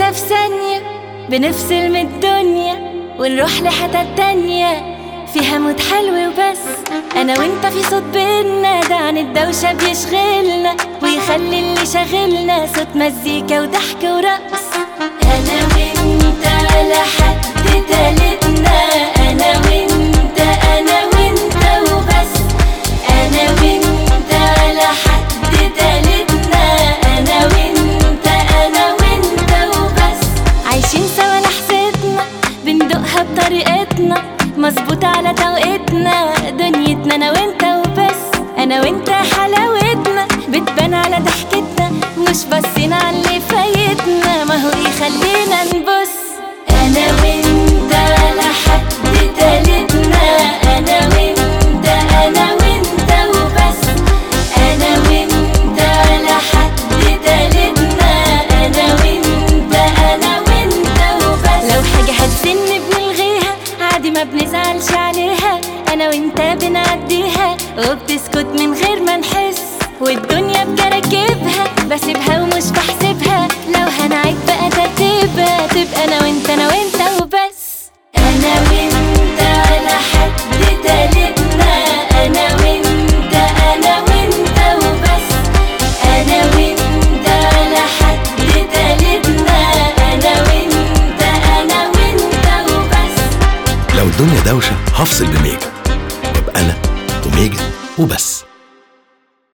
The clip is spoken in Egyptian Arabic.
كده في ثانية بنفصل من الدنيا ونروح لحتة تانية فيها مود حلو وبس انا وانت في صوت بينا ده عن الدوشة بيشغلنا ويخلي اللي شاغلنا صوت مزيكا وضحك ورقص انا وانت ولا حد تالتنا انا وانت انا وانت وبس انا وانت ولا حد تالتنا انا وانت انا وانت وبس عايشين سوا لحظتنا بندوقها بطريقتنا مظبوط على توقيتنا دنيتنا انا وانت وبس انا وانت حلاوتنا بتبان على ضحكتنا مش باصين على اللي فايتنا ما هو ايه خلينا نبص انا وانت ولا حد تالتنا انا وانت انا وانت وبس انا وانت ولا حد تالتنا انا وانت انا وانت وبس لو حاجة هتسن بنلغيها عادي ما بنزعلش عليها انا وانت بنعديها وبتسكت من غير ما نحس والدنيا بكراكبها بسيبها ومش بحسبها لو هنعيد بقى ترتيبها تبقى انا وانت انا وانت وبس انا وانت ولا حد تالتنا انا وانت انا وانت وبس انا وانت ولا حد تالتنا انا وانت انا وانت وبس لو الدنيا دوشة هفصل بميجا وابقى أنا وميجا وبس